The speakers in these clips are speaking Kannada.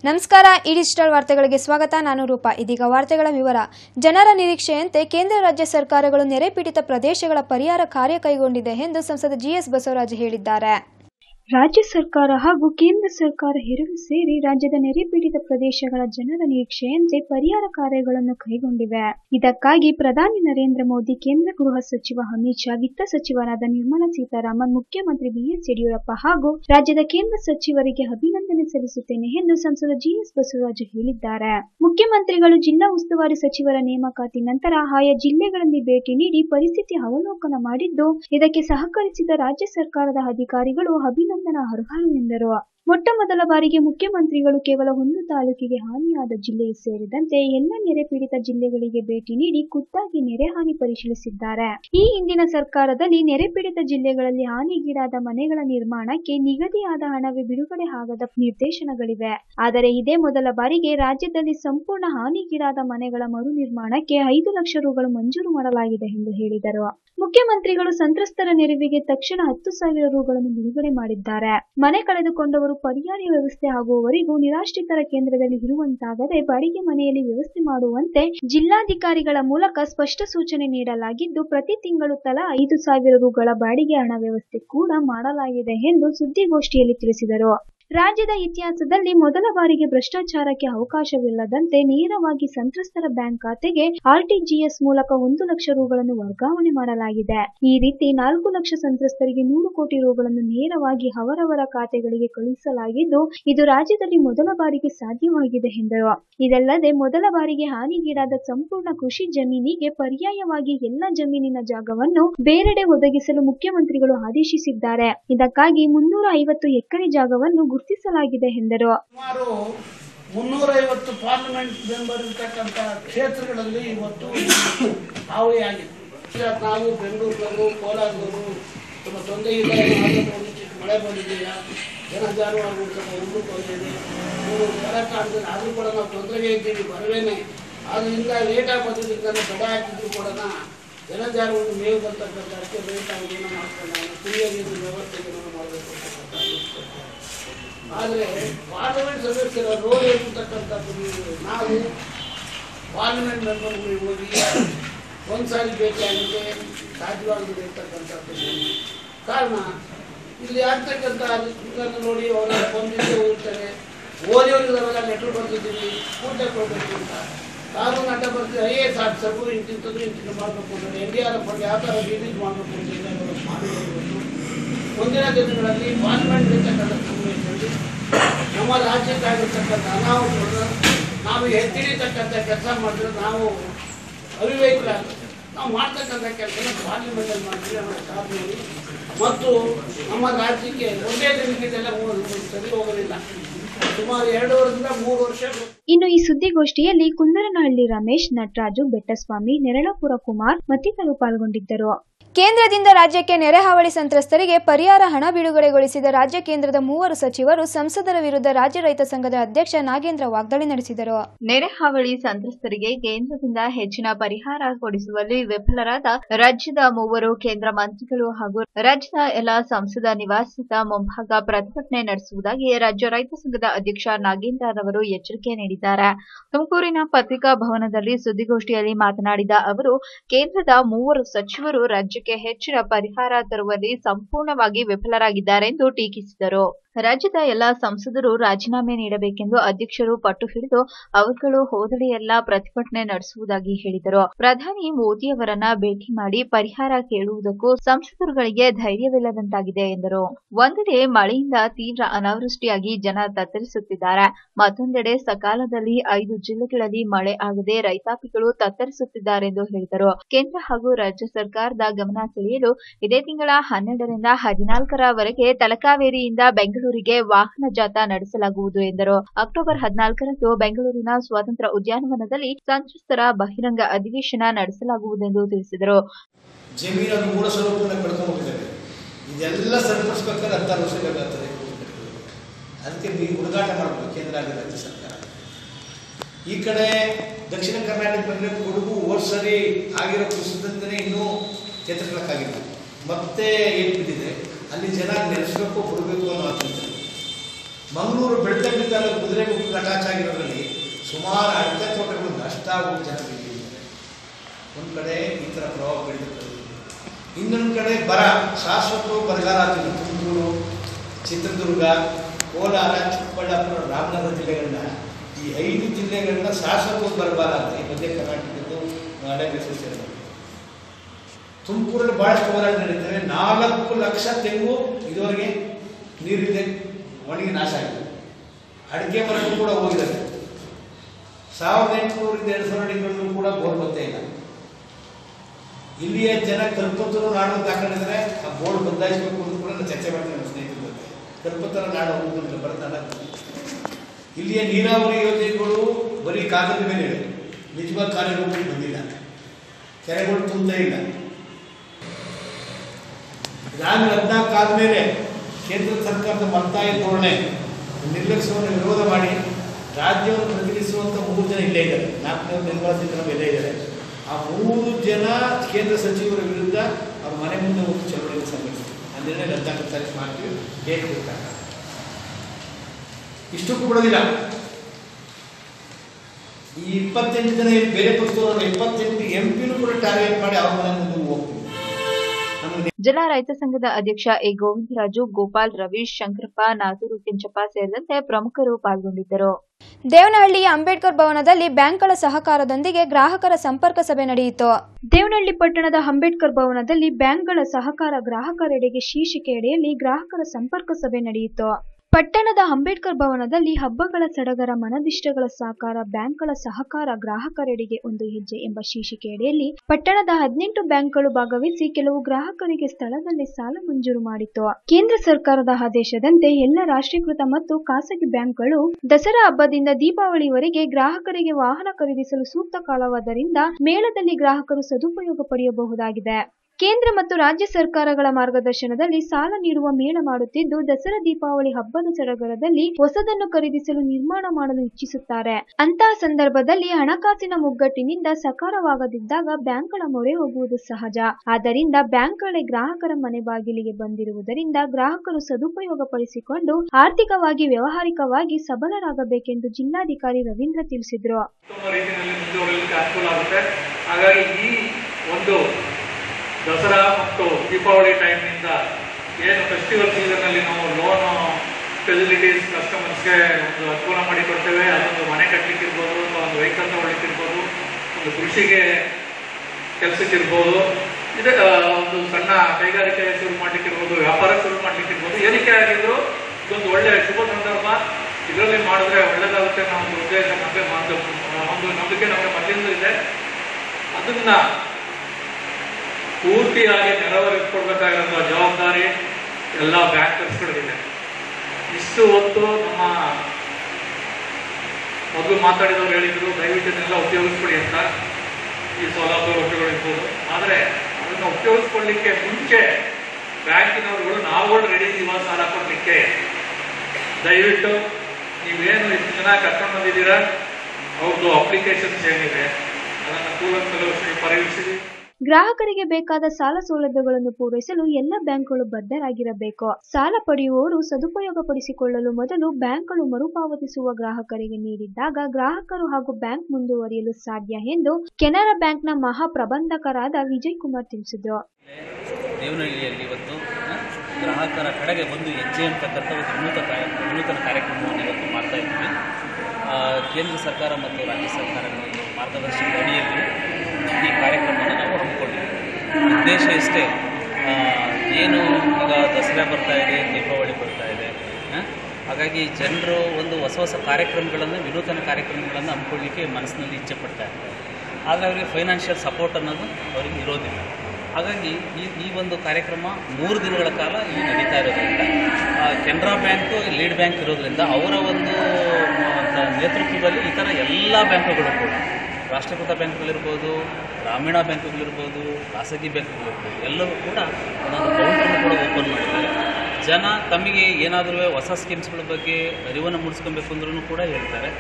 ನಮಸ್ಕಾರ ಈ ಡಿಜಿಟಲ್ ವಾರ್ತೆಗಳಿಗೆ ಸ್ವಾಗತ ನಾನು ರೂಪಾ ಇದೀಗ ವಾರ್ತೆಗಳ ವಿವರ ಜನರ ನಿರೀಕ್ಷೆಯಂತೆ ಕೇಂದ್ರ ರಾಜ್ಯ ಸರ್ಕಾರಗಳು ನೆರೆ ಪೀಡಿತ ಪ್ರದೇಶಗಳ ಪರಿಹಾರ ಕಾರ್ಯ ಕೈಗೊಂಡಿದೆ ಎಂದು ಸಂಸದ ಜಿಎಸ್ ಬಸವರಾಜ್ ಹೇಳಿದ್ದಾರೆ ರಾಜ್ಯ ಸರ್ಕಾರ ಹಾಗೂ ಕೇಂದ್ರ ಸರ್ಕಾರ ಎರಡೂ ಸೇರಿ ರಾಜ್ಯದ ನೆರೆ ಪೀಡಿತ ಪ್ರದೇಶಗಳ ಜನರ ನಿರೀಕ್ಷೆಯಂತೆ ಪರಿಹಾರ ಕಾರ್ಯಗಳನ್ನು ಕೈಗೊಂಡಿವೆ ಇದಕ್ಕಾಗಿ ಪ್ರಧಾನಿ ನರೇಂದ್ರ ಮೋದಿ ಕೇಂದ್ರ ಗೃಹ ಸಚಿವ ಅಮಿತ್ ಶಾ ವಿತ್ತ ಸಚಿವರಾದ ನಿರ್ಮಲಾ ಸೀತಾರಾಮನ್ ಮುಖ್ಯಮಂತ್ರಿ ಬಿಎಸ್ ಯಡಿಯೂರಪ್ಪ ಹಾಗೂ ರಾಜ್ಯದ ಕೇಂದ್ರ ಸಚಿವರಿಗೆ ಅಭಿನಂದನೆ ಸಲ್ಲಿಸುತ್ತೇನೆ ಎಂದು ಸಂಸದ ಜಿಎಸ್ ಬಸವರಾಜ್ ಹೇಳಿದ್ದಾರೆ ಮುಖ್ಯಮಂತ್ರಿಗಳು ಜಿಲ್ಲಾ ಉಸ್ತುವಾರಿ ಸಚಿವರ ನೇಮಕಾತಿ ನಂತರ ಆಯಾ ಜಿಲ್ಲೆಗಳಲ್ಲಿ ಭೇಟಿ ನೀಡಿ ಪರಿಸ್ಥಿತಿ ಅವಲೋಕನ ಮಾಡಿದ್ದು ಇದಕ್ಕೆ ಸಹಕರಿಸಿದ ರಾಜ್ಯ ಸರ್ಕಾರದ ಅಧಿಕಾರಿಗಳು ಅಭಿನಂದನಾ ಅರ್ಹರು ಎಂದರು ಮೊಟ್ಟ ಮೊದಲ ಬಾರಿಗೆ ಮುಖ್ಯಮಂತ್ರಿಗಳು ಕೇವಲ ಒಂದು ತಾಲೂಕಿಗೆ ಹಾನಿಯಾದ ಜಿಲ್ಲೆ ಸೇರಿದಂತೆ ಎಲ್ಲ ನೆರೆ ಪೀಡಿತ ಜಿಲ್ಲೆಗಳಿಗೆ ಭೇಟಿ ನೀಡಿ ಖುದ್ದಾಗಿ ನೆರೆ ಹಾನಿ ಪರಿಶೀಲಿಸಿದ್ದಾರೆ ಈ ಹಿಂದಿನ ಸರ್ಕಾರದಲ್ಲಿ ನೆರೆ ಪೀಡಿತ ಜಿಲ್ಲೆಗಳಲ್ಲಿ ಹಾನಿಗೀಡಾದ ಮನೆಗಳ ನಿರ್ಮಾಣಕ್ಕೆ ನಿಗದಿಯಾದ ಹಣವೇ ಬಿಡುಗಡೆ ಆಗದ ನಿರ್ದೇಶನಗಳಿವೆ ಆದರೆ ಇದೇ ಮೊದಲ ಬಾರಿಗೆ ರಾಜ್ಯದಲ್ಲಿ ಸಂಪೂರ್ಣ ಹಾನಿಗೀಡಾದ ಮನೆಗಳ ಮರು ನಿರ್ಮಾಣಕ್ಕೆ ಐದು ಲಕ್ಷ ರುಗಳು ಮಂಜೂರು ಮಾಡಲಾಗಿದೆ ಎಂದು ಹೇಳಿದರು ಮುಖ್ಯಮಂತ್ರಿಗಳು ಸಂತ್ರಸ್ತರ ನೆರವಿಗೆ ತಕ್ಷಣ ಹತ್ತು ಸಾವಿರ ರುಗಳನ್ನು ಬಿಡುಗಡೆ ಮಾಡಿದ್ದಾರೆ ಮನೆ ಕಳೆದುಕೊಂಡವರು ಪರ್ಯಾಯ ವ್ಯವಸ್ಥೆ ಆಗುವವರೆಗೂ ನಿರಾಶ್ರಿತರ ಕೇಂದ್ರದಲ್ಲಿ ಇರುವಂತಾಗದೆ ಬಾಡಿಗೆ ಮನೆಯಲ್ಲಿ ವ್ಯವಸ್ಥೆ ಮಾಡುವಂತೆ ಜಿಲ್ಲಾಧಿಕಾರಿಗಳ ಮೂಲಕ ಸ್ಪಷ್ಟ ಸೂಚನೆ ನೀಡಲಾಗಿದ್ದು ಪ್ರತಿ ತಿಂಗಳು ತಲಾ ಐದು ಸಾವಿರ ರುಗಳ ಬಾಡಿಗೆ ಹಣ ವ್ಯವಸ್ಥೆ ಕೂಡ ಮಾಡಲಾಗಿದೆ ಎಂದು ಸುದ್ದಿಗೋಷ್ಠಿಯಲ್ಲಿ ತಿಳಿಸಿದರು ರಾಜ್ಯದ ಇತಿಹಾಸದಲ್ಲಿ ಮೊದಲ ಬಾರಿಗೆ ಭ್ರಷ್ಟಾಚಾರಕ್ಕೆ ಅವಕಾಶವಿಲ್ಲದಂತೆ ನೇರವಾಗಿ ಸಂತ್ರಸ್ತರ ಬ್ಯಾಂಕ್ ಖಾತೆಗೆ ಆರ್ಟಿಜಿಎಸ್ ಮೂಲಕ ಒಂದು ಲಕ್ಷ ರುಗಳನ್ನು ವರ್ಗಾವಣೆ ಮಾಡಲಾಗಿದೆ ಈ ರೀತಿ ನಾಲ್ಕು ಲಕ್ಷ ಸಂತ್ರಸ್ತರಿಗೆ ನೂರು ಕೋಟಿ ರುಗಳನ್ನು ನೇರವಾಗಿ ಅವರವರ ಖಾತೆಗಳಿಗೆ ಕಳುಹಿಸಲಾಗಿದ್ದು ಇದು ರಾಜ್ಯದಲ್ಲಿ ಮೊದಲ ಬಾರಿಗೆ ಸಾಧ್ಯವಾಗಿದೆ ಎಂದರು ಇದಲ್ಲದೆ ಮೊದಲ ಬಾರಿಗೆ ಹಾನಿಗೀಡಾದ ಸಂಪೂರ್ಣ ಕೃಷಿ ಜಮೀನಿಗೆ ಪರ್ಯಾಯವಾಗಿ ಎಲ್ಲ ಜಮೀನಿನ ಜಾಗವನ್ನು ಬೇರೆಡೆ ಒದಗಿಸಲು ಮುಖ್ಯಮಂತ್ರಿಗಳು ಆದೇಶಿಸಿದ್ದಾರೆ ಇದಕ್ಕಾಗಿ ಮುನ್ನೂರ ಐವತ್ತು ಎಕರೆ ಜಾಗವನ್ನು ಗುರುತಿಸಲಾಗಿದೆ ಎಂದರು ಸುಮಾರು ಮುನ್ನೂರೈವತ್ತು ಪಾರ್ಲಿಮೆಂಟ್ ಮೆಂಬರ್ ಇರ್ತಕ್ಕಂಥ ಕ್ಷೇತ್ರಗಳಲ್ಲಿ ಇವತ್ತು ಹಾವಳಿಯಾಗಿದೆ ಈಗ ನಾವು ಬೆಂಗಳೂರಿನವರು ಕೋಲಾರದವರು ತುಂಬ ತೊಂದರೆ ಇಲ್ಲ ಏನಾದರೂ ಒಂದು ಚಿಕ್ಕ ಮಳೆ ಬಂದಿದೆಯಾ ಜನ ಜಾನುವಾರುಗಳು ಒಂದು ತೊಂದರೆ ಇದೆ ಮೂರು ಬರ ಕಾಣ್ತದೆ ಆದರೂ ಕೂಡ ನಾವು ತೊಂದರೆಗೆ ಇದ್ದೀವಿ ಬರವೇನೆ ಆದ್ದರಿಂದ ಲೇಟಾಗಿ ಬಂದಿದ್ದರಿಂದ ತಡ ಹಾಕಿದ್ರು ಕೂಡ ಜನ ಜಾನುವಾರು ಮೇವು ಬರ್ತಕ್ಕಂಥ ಅಷ್ಟೇ ಲೇಟ್ ಆಗಿ ಮಾಡ್ಕೊಂಡು ಕುಡಿಯೋ ನೀರಿನ ವ್ಯವಸ್ಥೆಗೆ ಮಾಡಬೇಕು ಅಂತಕ್ಕಂಥ ಅನಿಸ್ತದೆ. ಆದರೆ ಪಾರ್ಲಿಮೆಂಟ್ ಸದಸ್ಯರ ರೋಲ್ ಇರತಕ್ಕಂಥದ್ದು ನಾವು ಪಾರ್ಲಿಮೆಂಟ್ ಮೆಂಬರ್ಗಳು ಹೋಗಿ ಒಂದ್ಸಾರಿ ಭೇಟಿಯಾಗಿದೆ ಸಾಧ್ಯವಾಗದೆ ಇರ್ತಕ್ಕಂಥದ್ದು ಕಾರಣ ಇಲ್ಲಿ ಆಗ್ತಕ್ಕಂಥ ಇದನ್ನು ನೋಡಿ ಅವರ ಬಂದಿದ್ದೇ ಹೋಗ್ತಾರೆ ಓದಿಯವರಿಗೆಲ್ಲ ಲೆಟ್ರ್ ಬರ್ತಿದ್ದೀವಿ ಊಟ ಕೊಡಬೇಕು ಅಂತ ಕಾನೂನು ಅಡ್ಡ ಬರ್ತೀವಿ ಐ ಎ ಎಸ್ ಆಫೀಸರ್ಗೂ ಇಂತಿಂಥದ್ದು ಇಂತಿಂತ ಮಾಡಬೇಕು ಅಂದರೆ ಎನ್ ಡಿ ಆರ್ ಎಫ್ ಯಾವ ಥರ ರಿಲೀಸ್ ಮಾಡಬೇಕು ಅಂತ ಏನಾದರೂ ಮಾಡಿರಬೇಕು ಮುಂದಿನ ದಿನಗಳಲ್ಲಿ ಪಾರ್ಲಿಮೆಂಟ್ ಇರ್ತಕ್ಕಂಥ ಸನ್ನಿವೇಶದಲ್ಲಿ ನಮ್ಮ ರಾಜ್ಯಕ್ಕಾಗಿರ್ತಕ್ಕಂಥ ಅನಾಹುತವನ್ನು ನಾವು ಎತ್ತಿಡಿತಕ್ಕಂಥ ಕೆಲಸ ಮಾಡಿದ್ರೆ ನಾವು ಅವಿವೇಕರಾಗ್ತದೆ ನಾವು ಮಾಡ್ತಕ್ಕಂಥ ಕೆಲಸ ಪಾರ್ಲಿಮೆಂಟಲ್ಲಿ ಮಾಡ್ತೀವಿ ನಮ್ಮ ಸಾಧನೆಯಲ್ಲಿ ಮತ್ತು ನಮ್ಮ ರಾಜ್ಯಕ್ಕೆ ಒಂದೇ ದಿನಕ್ಕಿದೆಲ್ಲ ಸರಿ ಹೋಗೋದಿಲ್ಲ ಸುಮಾರು ಎರಡು ವರ್ಷದಿಂದ ಮೂರು ವರ್ಷ ಇನ್ನು ಈ ಸುದ್ದಿಗೋಷ್ಠಿಯಲ್ಲಿ ಕುಂದರನಹಳ್ಳಿ ರಮೇಶ್ ನಟರಾಜು ಬೆಟ್ಟಸ್ವಾಮಿ ನೆರಳಪುರ ಕುಮಾರ್ ಮತ್ತಿತರರು ಪಾಲ್ಗೊಂಡಿದ್ದರು ಕೇಂದ್ರದಿಂದ ರಾಜ್ಯಕ್ಕೆ ನೆರೆ ಹಾವಳಿ ಸಂತ್ರಸ್ತರಿಗೆ ಪರಿಹಾರ ಹಣ ಬಿಡುಗಡೆಗೊಳಿಸಿದ ರಾಜ್ಯ ಕೇಂದ್ರದ ಮೂವರು ಸಚಿವರು ಸಂಸದರ ವಿರುದ್ಧ ರಾಜ್ಯ ರೈತ ಸಂಘದ ಅಧ್ಯಕ್ಷ ನಾಗೇಂದ್ರ ವಾಗ್ದಾಳಿ ನಡೆಸಿದರು ನೆರೆ ಹಾವಳಿ ಸಂತ್ರಸ್ತರಿಗೆ ಕೇಂದ್ರದಿಂದ ಹೆಚ್ಚಿನ ಪರಿಹಾರ ಕೊಡಿಸುವಲ್ಲಿ ವಿಫಲರಾದ ರಾಜ್ಯದ ಮೂವರು ಕೇಂದ್ರ ಮಂತ್ರಿಗಳು ಹಾಗೂ ರಾಜ್ಯದ ಎಲ್ಲ ಸಂಸದ ನಿವಾಸದ ಮುಂಭಾಗ ಪ್ರತಿಭಟನೆ ನಡೆಸುವುದಾಗಿ ರಾಜ್ಯ ರೈತ ಸಂಘದ ಅಧ್ಯಕ್ಷ ನಾಗೇಂದ್ರ ರವರು ಎಚ್ಚರಿಕೆ ನೀಡಿದ್ದಾರೆ ತುಮಕೂರಿನ ಪತ್ರಿಕಾ ಭವನದಲ್ಲಿ ಸುದ್ದಿಗೋಷ್ಠಿಯಲ್ಲಿ ಮಾತನಾಡಿದ ಅವರು ಕೇಂದ್ರದ ಮೂವರು ಸಚಿವರು ರಾಜ್ಯಕ್ಕೆ ಹೆಚ್ಚಿನ ಪರಿಹಾರ ತರುವಲ್ಲಿ ಸಂಪೂರ್ಣವಾಗಿ ವಿಫಲರಾಗಿದ್ದಾರೆ ಎಂದು ಟೀಕಿಸಿದರು ರಾಜ್ಯದ ಎಲ್ಲಾ ಸಂಸದರು ರಾಜೀನಾಮೆ ನೀಡಬೇಕೆಂದು ಅಧ್ಯಕ್ಷರು ಪಟ್ಟು ಹಿಡಿದು ಅವರುಗಳು ಹೋದಡೆಯೆಲ್ಲ ಪ್ರತಿಭಟನೆ ನಡೆಸುವುದಾಗಿ ಹೇಳಿದರು ಪ್ರಧಾನಿ ಮೋದಿಯವರನ್ನ ಭೇಟಿ ಮಾಡಿ ಪರಿಹಾರ ಕೇಳುವುದಕ್ಕೂ ಸಂಸದರುಗಳಿಗೆ ಧೈರ್ಯವಿಲ್ಲದಂತಾಗಿದೆ ಎಂದರು ಒಂದೆಡೆ ಮಳೆಯಿಂದ ತೀವ್ರ ಅನಾವೃಷ್ಟಿಯಾಗಿ ಜನ ತತ್ತರಿಸುತ್ತಿದ್ದಾರೆ ಮತ್ತೊಂದೆಡೆ ಸಕಾಲದಲ್ಲಿ ಐದು ಜಿಲ್ಲೆಗಳಲ್ಲಿ ಮಳೆ ಆಗದೆ ರೈತಾಪಿಗಳು ತತ್ತರಿಸುತ್ತಿದ್ದಾರೆ ಎಂದು ಹೇಳಿದರು ಕೇಂದ್ರ ಹಾಗೂ ರಾಜ್ಯ ಸರ್ಕಾರದ ಗಮನ ಸೆಳೆಯಲು ಇದೇ ತಿಂಗಳ ಹನ್ನೆರಡರಿಂದ ಹದಿನಾಲ್ಕರವರೆಗೆ ತಲಕಾವೇರಿಯಿಂದ ಬೆಂಗಳೂರಿಗೆ ವಾಹನ ಜಾಥಾ ನಡೆಸಲಾಗುವುದು ಎಂದರು ಅಕ್ಟೋಬರ್ ಹದಿನಾಲ್ಕರಂದು ಬೆಂಗಳೂರಿನ ಸ್ವಾತಂತ್ರ್ಯ ಉದ್ಯಾನವನದಲ್ಲಿ ಸಂತ್ರಸ್ತರ ಬಹಿರಂಗ ಅಧಿವೇಶನ ನಡೆಸಲಾಗುವುದೆಂದು ತಿಳಿಸಿದರು ಜಮೀನನ್ನು ಮೂಲ ಸ್ವರೂಪವನ್ನು ಕಳ್ಕೊಂಡು ಹೋಗಿದ್ದಾರೆ ಇದೆಲ್ಲ ಸರಿಪಡಿಸ್ಬೇಕಾದ್ರೆ ಹತ್ತಾರು ವರ್ಷ ಬೇಕಾಗ್ತದೆ ಅದಕ್ಕೆ ನೀವು ಹುಡುಗಾಟ ಮಾಡಬೇಕು ಕೇಂದ್ರ ಹಾಗೂ ರಾಜ್ಯ ಸರ್ಕಾರ ಈ ಕಡೆ ದಕ್ಷಿಣ ಕರ್ನಾಟಕ ಬಂದರೆ ಕೊಡಗು ಹೋದ ಸರಿ ಆಗಿರೋ ಕುಸಿತಂತೆಯೇ ಇನ್ನೂ ಚೇತರಿಸಲಿಕ್ಕಾಗಿಲ್ಲ ಮತ್ತೆ ಏನು ಬಿದ್ದಿದೆ ಅಲ್ಲಿ ಜನ ನೆಲೆಸಬೇಕು ಬರಬೇಕು ಅನ್ನೋ ಆತಂಕ ಮಂಗಳೂರು ಬೆಳ್ತಂಗಡಿ ತಾಲೂಕು ಕುದುರೆಮುಖಕ್ಕೆ ಅಟ್ಯಾಚ್ ಆಗಿರೋದ್ರಲ್ಲಿ ಸುಮಾರು ಅಡಕೆ ತೋಟಗಳು ನಷ್ಟ ಆಗುವ ಜನ ಬಿದ್ದಿದ್ದಾರೆ ಒಂದು ಕಡೆ ಈ ಥರ ಪ್ರಭಾವ ಬೀಳ್ತಿರ್ತದೆ ಇನ್ನೊಂದು ಕಡೆ ಬರ ಶಾಶ್ವತ ಬರಗಾಲ ಆಗ್ತಿದೆ ತುಮಕೂರು ಚಿತ್ರದುರ್ಗ ಕೋಲಾರ ಚಿಕ್ಕಬಳ್ಳಾಪುರ ರಾಮನಗರ ಜಿಲ್ಲೆಗಳನ್ನ ಈ ಐದು ಜಿಲ್ಲೆಗಳನ್ನ ಶಾಶ್ವತ ಬರಗಾಲ ಆಗ್ತದೆ ಈ ಮಧ್ಯ ಕರ್ನಾಟಕದ್ದು ಹಳೆ ಬೇಸಿಗೆ ಸೇರಿದೆ ತುಮಕೂರಲ್ಲಿ ಭಾಳಷ್ಟು ಹೋರಾಟ ನಡೀತವೆ ನಾಲ್ಕು ಲಕ್ಷ ತೆಂಗು ಇದುವರೆಗೆ ನೀರಿದೆ ಒಣಗಿ ನಾಶ ಆಗಿದೆ ಅಡಿಕೆ ಮರಗಳು ಕೂಡ ಹೋಗಿದ್ದಾರೆ ಸಾವಿರದ ಎಂಟುನೂರಿಂದ ಎರಡು ಸಾವಿರ ಅಡಿಗಳಲ್ಲೂ ಕೂಡ ಬೋರ್ ಬತ್ತೇ ಇಲ್ಲ ಇಲ್ಲಿಯ ಜನ ಕಲ್ಪತರು ನಾಡು ಅಂತ ಹಾಕೊಂಡಿದ್ರೆ ಆ ಬೋರ್ಡ್ ಬದಲಾಯಿಸಬೇಕು ಅಂತ ಕೂಡ ನಾನು ಚರ್ಚೆ ಮಾಡ್ತೀನಿ ನನ್ನ ಸ್ನೇಹಿತರ ಜೊತೆ ಕಲ್ಪತರ ನಾಡು ಹೋಗುದಿಲ್ಲ ಬರತಾಡ ಇಲ್ಲಿಯ ನೀರಾವರಿ ಯೋಜನೆಗಳು ಬರೀ ಕಾಗದ ಮೇಲೆ ಇವೆ ನಿಜವಾದ ಕಾರ್ಯರೂಪಕ್ಕೆ ಬಂದಿಲ್ಲ ಕೆರೆಗಳು ತುಂಬದೇ ಇಲ್ಲ ಇದಾಗಿ ಹದಿನಾಲ್ಕು ಆದಮೇಲೆ ಕೇಂದ್ರ ಸರ್ಕಾರದ ಮತ್ತಾಯ ಧೋರಣೆ ನಿರ್ಲಕ್ಷ್ಯವನ್ನು ವಿರೋಧ ಮಾಡಿ ರಾಜ್ಯವನ್ನು ಪ್ರತಿನಿಧಿಸುವಂಥ ಮೂರು ಜನ ಇಲ್ಲೇ ಇದ್ದಾರೆ ನಾಲ್ಕನೇ ನಿರ್ಮಲಾ ಸೀತಾರಾಮನ್ ಇಲ್ಲೇ ಇದ್ದಾರೆ ಆ ಮೂರು ಜನ ಕೇಂದ್ರ ಸಚಿವರ ವಿರುದ್ಧ ಅವ್ರ ಮನೆ ಮುಂದೆ ಹೋಗಿ ಚಳವಳಿಗೆ ಸಂಘಟಿಸಿದ್ರು ಆ ನಿರ್ಣಯ ರದ್ದಾಗುತ್ತಾರೆ ಮಾಡ್ತೀವಿ ಹೇಗೆ ಬೇಕಾಗ ಇಷ್ಟಕ್ಕೂ ಬಿಡೋದಿಲ್ಲ ಈ ಇಪ್ಪತ್ತೆಂಟು ಜನ ಏನ್ ಬೇರೆ ಪಕ್ಷದವರು ಇಪ್ಪತ್ತೆಂಟು ಎಂ ಪಿನೂ ಕೂಡ ಟಾರ್ಗೆಟ್ ಮಾಡಿ ಅವ್ರ ಮನೆ ಮುಂದೆ ಹೋಗ್ತೀವಿ ನಮಗೆ ಜಿಲ್ಲಾ ರೈತ ಸಂಘದ ಅಧ್ಯಕ್ಷ ಎ ಗೋವಿಂದರಾಜು ಗೋಪಾಲ್ ರವೀಶ್ ಶಂಕರಪ್ಪ ನಾಗೂರು ಕೆಂಚಪ್ಪ ಸೇರಿದಂತೆ ಪ್ರಮುಖರು ಪಾಲ್ಗೊಂಡಿದ್ದರು ದೇವನಹಳ್ಳಿಯ ಅಂಬೇಡ್ಕರ್ ಭವನದಲ್ಲಿ ಬ್ಯಾಂಕ್ಗಳ ಸಹಕಾರದೊಂದಿಗೆ ಗ್ರಾಹಕರ ಸಂಪರ್ಕ ಸಭೆ ನಡೆಯಿತು ದೇವನಹಳ್ಳಿ ಪಟ್ಟಣದ ಅಂಬೇಡ್ಕರ್ ಭವನದಲ್ಲಿ ಬ್ಯಾಂಕ್ಗಳ ಸಹಕಾರ ಗ್ರಾಹಕರೆಡೆಗೆ ಶೀರ್ಷಿಕೆಯಡಿಯಲ್ಲಿ ಗ್ರಾಹಕರ ಸಂಪರ್ಕ ಸಭೆ ನಡೆಯಿತು ಪಟ್ಟಣದ ಅಂಬೇಡ್ಕರ್ ಭವನದಲ್ಲಿ ಹಬ್ಬಗಳ ಸಡಗರ ಮನದಿಷ್ಟಗಳ ಸಾಕಾರ ಬ್ಯಾಂಕ್ಗಳ ಸಹಕಾರ ಗ್ರಾಹಕರೆಡೆಗೆ ಒಂದು ಹೆಜ್ಜೆ ಎಂಬ ಶೀರ್ಷಿಕೆಯಡಿಯಲ್ಲಿ ಪಟ್ಟಣದ ಹದಿನೆಂಟು ಬ್ಯಾಂಕ್ಗಳು ಭಾಗವಹಿಸಿ ಕೆಲವು ಗ್ರಾಹಕರಿಗೆ ಸ್ಥಳದಲ್ಲಿ ಸಾಲ ಮಂಜೂರು ಮಾಡಿತು ಕೇಂದ್ರ ಸರ್ಕಾರದ ಆದೇಶದಂತೆ ಎಲ್ಲ ರಾಷ್ಟ್ರೀಕೃತ ಮತ್ತು ಖಾಸಗಿ ಬ್ಯಾಂಕ್ಗಳು ದಸರಾ ಹಬ್ಬದಿಂದ ದೀಪಾವಳಿವರೆಗೆ ಗ್ರಾಹಕರಿಗೆ ವಾಹನ ಖರೀದಿಸಲು ಸೂಕ್ತ ಕಾಲವಾದ್ದರಿಂದ ಮೇಳದಲ್ಲಿ ಗ್ರಾಹಕರು ಸದುಪಯೋಗ ಪಡೆಯಬಹುದಾಗಿದೆ ಕೇಂದ್ರ ಮತ್ತು ರಾಜ್ಯ ಸರ್ಕಾರಗಳ ಮಾರ್ಗದರ್ಶನದಲ್ಲಿ ಸಾಲ ನೀಡುವ ಮೇಳ ಮಾಡುತ್ತಿದ್ದು ದಸರಾ ದೀಪಾವಳಿ ಹಬ್ಬದ ಸಡಗರದಲ್ಲಿ ಹೊಸದನ್ನು ಖರೀದಿಸಲು ನಿರ್ಮಾಣ ಮಾಡಲು ಇಚ್ಛಿಸುತ್ತಾರೆ ಅಂತಹ ಸಂದರ್ಭದಲ್ಲಿ ಹಣಕಾಸಿನ ಮುಗ್ಗಟ್ಟಿನಿಂದ ಸಕಾರವಾಗದಿದ್ದಾಗ ಬ್ಯಾಂಕ್ಗಳ ಮೊರೆ ಹೋಗುವುದು ಸಹಜ ಆದ್ದರಿಂದ ಬ್ಯಾಂಕ್ಗಳೇ ಗ್ರಾಹಕರ ಮನೆ ಬಾಗಿಲಿಗೆ ಬಂದಿರುವುದರಿಂದ ಗ್ರಾಹಕರು ಸದುಪಯೋಗ ಪಡಿಸಿಕೊಂಡು ಆರ್ಥಿಕವಾಗಿ ವ್ಯವಹಾರಿಕವಾಗಿ ಸಬಲರಾಗಬೇಕೆಂದು ಜಿಲ್ಲಾಧಿಕಾರಿ ರವೀಂದ್ರ ತಿಳಿಸಿದರು ಉತ್ತಮ ರೀತಿಯಲ್ಲಿ ಮುಂದುವರಿಯಲಿಕ್ಕೆ ಅನುಕೂಲ ಆಗುತ್ತೆ ಹಾಗಾಗಿ ಈ ಒಂದು ದಸರಾ ಮತ್ತು ದೀಪಾವಳಿ ಟೈಮ್ನಿಂದ ಏನು ಫೆಸ್ಟಿವಲ್ ಸೀಸನ್ನಲ್ಲಿ ನಾವು ಲೋನು ಫೆಸಿಲಿಟೀಸ್ ಕಸ್ಟಮರ್ಸ್ಗೆ ಒಂದು ಅನುಕೂಲ ಮಾಡಿಕೊಡ್ತೇವೆ ಅದೊಂದು ಮನೆ ಕಟ್ಟಲಿಕ್ಕಿರ್ಬೋದು ಅಥವಾ ಒಂದು ವೆಹಿಕಲ್ ತಗೊಳ್ಳಿಕ್ಕಿರ್ಬೋದು ಒಂದು ಕೃಷಿಗೆ ಕೆಲಸಕ್ಕಿರ್ಬೋದು ಇದೆ ಆ, ಒಂದು ಸಣ್ಣ ಕೈಗಾರಿಕೆ ಶುರು ಮಾಡ್ಲಿಕ್ಕಿರ್ಬೋದು ವ್ಯಾಪಾರ ಶುರು ಮಾಡ್ಲಿಕ್ಕಿರ್ಬೋದು ಏನಕ್ಕೆ ಆಗಿದ್ರು ಇದೊಂದು ಒಳ್ಳೆ ಶುಭ ಸಂದರ್ಭ ಇದರಲ್ಲಿ ಮಾಡಿದ್ರೆ ಒಳ್ಳೇದಾಗುತ್ತೆ ಅನ್ನೋ ಒಂದು ಉದ್ದೇಶ ನಮಗೆ ಒಂದು ಒಂದು ನಂಬಿಕೆ ನಮಗೆ ಮೊದಲಿಂದ ಇದೆ ಅದನ್ನ ಪೂರ್ತಿಯಾಗಿ ನೆರವೇರಿಸ್ಕೊಡ್ಬೇಕಾಗಿರೋ ಜವಾಬ್ದಾರಿ ಎಲ್ಲ ಬ್ಯಾಂಕರ್ಸ್ಗಳಿಗಿದೆ ಇಷ್ಟು ಹೊತ್ತು ನಮ್ಮ ಮೊದಲು ಮಾತಾಡಿದವರು ಹೇಳಿದ್ರು ದಯವಿಟ್ಟು ಇದನ್ನೆಲ್ಲ ಉಪಯೋಗಿಸ್ಕೊಳ್ಳಿ ಅಂತ ಈ ಸೌಲಭ್ಯ ಒಟ್ಟುಗಳಿರ್ಬೋದು ಆದರೆ ಅದನ್ನು ಉಪಯೋಗಿಸ್ಕೊಳ್ಳಿಕ್ಕೆ ಮುಂಚೆ ಬ್ಯಾಂಕಿನವರುಗಳು ನಾವುಗಳು ರೆಡಿ ಇದ್ದೀವ ಸಾಲ ಕೊಡಲಿಕ್ಕೆ ದಯವಿಟ್ಟು ನೀವೇನು ಇಷ್ಟು ಜನ ಕರ್ಕೊಂಡು ಬಂದಿದ್ದೀರಾ ಅವ್ರದ್ದು ಅಪ್ಲಿಕೇಶನ್ಸ್ ಏನಿದೆ ಅದನ್ನು ಕೂಲಂಕಲವಾಗಿ ಪರಿಗಣಿಸಿದ್ದೀವಿ ಗ್ರಾಹಕರಿಗೆ ಬೇಕಾದ ಸಾಲ ಸೌಲಭ್ಯಗಳನ್ನು ಪೂರೈಸಲು ಎಲ್ಲ ಬ್ಯಾಂಕ್ಗಳು ಬದ್ಧರಾಗಿರಬೇಕು ಸಾಲ ಪಡೆಯುವವರು ಸದುಪಯೋಗ ಪಡಿಸಿಕೊಳ್ಳಲು ಮೊದಲು ಬ್ಯಾಂಕ್ಗಳು ಮರುಪಾವತಿಸುವ ಗ್ರಾಹಕರಿಗೆ ನೀಡಿದ್ದಾಗ ಗ್ರಾಹಕರು ಹಾಗೂ ಬ್ಯಾಂಕ್ ಮುಂದುವರಿಯಲು ಸಾಧ್ಯ ಎಂದು ಕೆನರಾ ಬ್ಯಾಂಕ್ನ ಮಹಾ ಪ್ರಬಂಧಕರಾದ ವಿಜಯ್ ಕುಮಾರ್ ತಿಳಿಸಿದರು ದೇವನಹಳ್ಳಿಯಲ್ಲಿ ಇವತ್ತು ಆ, ಗ್ರಾಹಕರ ಕಡೆಗೆ ಒಂದು ಹೆಜ್ಜೆ ಅಂತಕ್ಕಂಥ ಒಂದು ವಿನೂತ ಕಾರ್ಯ ವಿನೂತನ ಕಾರ್ಯಕ್ರಮವನ್ನು ಇವತ್ತು ಮಾಡ್ತಾ ಇದ್ದೀವಿ ಆ, ಕೇಂದ್ರ ಸರ್ಕಾರ ಮತ್ತು ರಾಜ್ಯ ಸರ್ಕಾರಗಳ ಮಾರ್ಗದರ್ಶನದ ಅಡಿಯಲ್ಲಿ ಈ ಕಾರ್ಯಕ್ರಮವನ್ನು ನಾವು ಹಮ್ಮಿಕೊಂಡಿದ್ದೀವಿ ಉದ್ದೇಶ ಇಷ್ಟೇ ಆ, ಏನು ಈಗ ದಸರಾ ಬರ್ತಾ ಇದೆ ದೀಪಾವಳಿ ಬರ್ತಾ ಇದೆ ಆ, ಹಾಗಾಗಿ ಜನರು ಒಂದು ಹೊಸ ಹೊಸ ಕಾರ್ಯಕ್ರಮಗಳನ್ನು ವಿನೂತನ ಕಾರ್ಯಕ್ರಮಗಳನ್ನು ಹಮ್ಮಿಕೊಳ್ಳಿಕ್ಕೆ ಮನಸ್ಸಿನಲ್ಲಿ ಇಚ್ಛೆ ಪಡ್ತಾ ಇರ್ತಾರೆ ಆದರೆ ಅವರಿಗೆ ಫೈನಾನ್ಷಿಯಲ್ ಸಪೋರ್ಟ್ ಅನ್ನೋದು ಅವರಿಗೆ ಇರೋದಿಲ್ಲ ಹಾಗಾಗಿ ಈ ಈ ಒಂದು ಕಾರ್ಯಕ್ರಮ ಮೂರು ದಿನಗಳ ಕಾಲ ಇಲ್ಲಿ ನಡೀತಾ ಇರೋದ್ರಿಂದ ಆ, ಕೆನರಾ ಬ್ಯಾಂಕು ಲೀಡ್ ಬ್ಯಾಂಕ್ ಇರೋದ್ರಿಂದ ಅವರ ಒಂದು ಆ, ನೇತೃತ್ವದಲ್ಲಿ ಇತರ ಎಲ್ಲ ಬ್ಯಾಂಕುಗಳು ಕೂಡ ರಾಷ್ಟ್ರೀಕೃತ ಬ್ಯಾಂಕ್ಗಳಿರ್ಬೋದು ಗ್ರಾಮೀಣ ಬ್ಯಾಂಕುಗಳಿರ್ಬೋದು ಖಾಸಗಿ ಬ್ಯಾಂಕುಗಳಿರ್ಬೋದು ಎಲ್ಲವೂ ಕೂಡ ಒಂದೊಂದು ಕೌಂಟ್ರನ್ನು ಕೂಡ ಓಪನ್ ಮಾಡಿದ್ದಾರೆ ಜನ ತಮಗೆ ಏನಾದರೂ ಹೊಸ ಸ್ಕೀಮ್ಸ್ಗಳ ಬಗ್ಗೆ ಅರಿವನ್ನು ಮೂಡಿಸ್ಕೊಬೇಕು ಅಂದ್ರೂ ಕೂಡ ಹೇಳ್ತಾರೆ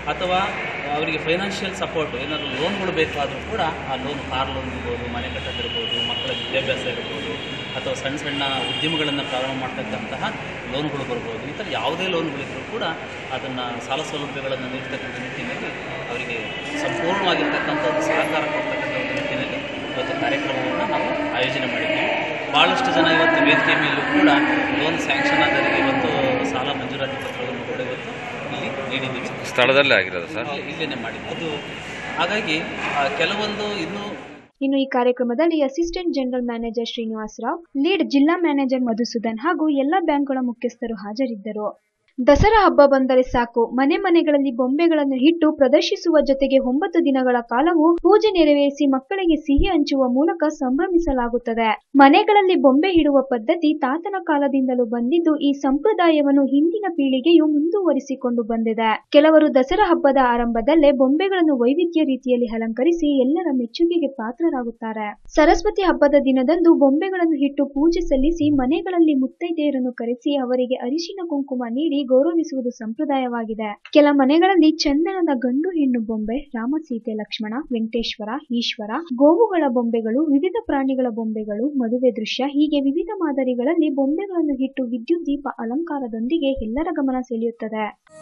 ಅಥವಾ ಅವರಿಗೆ ಫೈನಾನ್ಷಿಯಲ್ ಸಪೋರ್ಟ್ ಏನಾದರೂ ಲೋನ್ಗಳು ಬೇಕಾದರೂ ಕೂಡ ಆ ಲೋನ್ ಕಾರ್ ಲೋನ್ ಇರ್ಬೋದು ಮನೆ ಕಟ್ಟೋದಿರ್ಬೋದು ಮಕ್ಕಳ ವಿದ್ಯಾಭ್ಯಾಸ ಇರ್ಬೋದು ಅಥವಾ ಸಣ್ಣ ಸಣ್ಣ ಉದ್ಯಮಗಳನ್ನು ಪ್ರಾರಂಭ ಮಾಡ್ತಕ್ಕಂತಹ ಲೋನ್ಗಳು ಬರ್ಬೋದು ಈ ಥರ ಯಾವುದೇ ಲೋನ್ಗಳಿದ್ರೂ ಕೂಡ ಅದನ್ನು ಸಾಲ ಸೌಲಭ್ಯಗಳನ್ನು ನೀಡ್ತಕ್ಕಂಥ ನಿಟ್ಟಿನಲ್ಲಿ ಅವರಿಗೆ ಸಂಪೂರ್ಣವಾಗಿರ್ತಕ್ಕಂಥ ಒಂದು ಸಹಕಾರ ಕೊಡ್ತಕ್ಕಂಥ ಒಂದು ನಿಟ್ಟಿನಲ್ಲಿ ಇವತ್ತು ಕಾರ್ಯಕ್ರಮವನ್ನು ನಾವು ಆಯೋಜನೆ ಮಾಡಿದ್ದೀವಿ ಭಾಳಷ್ಟು ಜನ ಇವತ್ತು ವೇದಿಕೆ ಮೇಲೂ ಕೂಡ ಲೋನ್ ಸ್ಯಾಂಕ್ಷನ್ ಆದವರಿಗೆ ಇವತ್ತು ಸಾಲ ಮಂಜೂರಾತಿ ಪತ್ರವನ್ನು ಕೂಡ ಇವತ್ತು ಇಲ್ಲಿ ನೀಡಿದ್ದೀವಿ ಸ್ಥಳದಲ್ಲೇ ಆಗಿರೋದು ಸರ್ ಇಲ್ಲೇ- ಇಲ್ಲೇನೆ ಮಾಡಿದ್ದು ಅದು ಹಾಗಾಗಿ ಆ, ಕೆಲವೊಂದು ಇನ್ನೂ ಇನ್ನು ಈ ಕಾರ್ಯಕ್ರಮದಲ್ಲಿ assistant general manager Srinivas Rao lead ಜಿಲ್ಲಾ ಮ್ಯಾನೇಜರ್ ಮಧುಸೂದನ್ ಹಾಗೂ ಎಲ್ಲ ಬ್ಯಾಂಕ್ಗಳ ಮುಖ್ಯಸ್ಥರು ಹಾಜರಿದ್ದರು ದಸರಾ ಹಬ್ಬ ಬಂದರೆ ಸಾಕು ಮನೆ ಮನೆಗಳಲ್ಲಿ ಬೊಂಬೆಗಳನ್ನು ಇಟ್ಟು ಪ್ರದರ್ಶಿಸುವ ಜೊತೆಗೆ ಒಂಬತ್ತು ದಿನಗಳ ಕಾಲವು ಪೂಜೆ ನೆರವೇರಿಸಿ ಮಕ್ಕಳಿಗೆ ಸಿಹಿ ಹಂಚುವ ಮೂಲಕ ಸಂಭ್ರಮಿಸಲಾಗುತ್ತದೆ ಮನೆಗಳಲ್ಲಿ ಬೊಂಬೆ ಇಡುವ ಪದ್ಧತಿ ತಾತನ ಕಾಲದಿಂದಲೂ ಬಂದಿದ್ದು ಈ ಸಂಪ್ರದಾಯವನ್ನು ಹಿಂದಿನ ಪೀಳಿಗೆಯು ಮುಂದುವರಿಸಿಕೊಂಡು ಬಂದಿದೆ ಕೆಲವರು ದಸರಾ ಹಬ್ಬದ ಆರಂಭದಲ್ಲೇ ಬೊಂಬೆಗಳನ್ನು ವೈವಿಧ್ಯ ರೀತಿಯಲ್ಲಿ ಅಲಂಕರಿಸಿ ಎಲ್ಲರ ಮೆಚ್ಚುಗೆಗೆ ಪಾತ್ರರಾಗುತ್ತಾರೆ ಸರಸ್ವತಿ ಹಬ್ಬದ ದಿನದಂದು ಬೊಂಬೆಗಳನ್ನು ಇಟ್ಟು ಪೂಜೆ ಸಲ್ಲಿಸಿ ಮನೆಗಳಲ್ಲಿ ಮುತ್ತೈದೆಯರನ್ನು ಕರೆಸಿ ಅವರಿಗೆ ಅರಿಶಿನ ಕುಂಕುಮ ನೀಡಿ ಗೌರವಿಸುವುದು ಸಂಪ್ರದಾಯವಾಗಿದೆ ಕೆಲ ಮನೆಗಳಲ್ಲಿ ಚಂದನದ ಗಂಡು ಹೆಣ್ಣು ಬೊಂಬೆ ರಾಮ ಸೀತೆ ಲಕ್ಷ್ಮಣ ವೆಂಕಟೇಶ್ವರ ಈಶ್ವರ ಗೋವುಗಳ ಬೊಂಬೆಗಳು ವಿವಿಧ ಪ್ರಾಣಿಗಳ ಬೊಂಬೆಗಳು ಮದುವೆ ದೃಶ್ಯ ಹೀಗೆ ವಿವಿಧ ಮಾದರಿಗಳಲ್ಲಿ ಬೊಂಬೆಗಳನ್ನು ಇಟ್ಟು ವಿದ್ಯುತ್ ದೀಪ ಅಲಂಕಾರದೊಂದಿಗೆ ಎಲ್ಲರ ಗಮನ ಸೆಳೆಯುತ್ತದೆ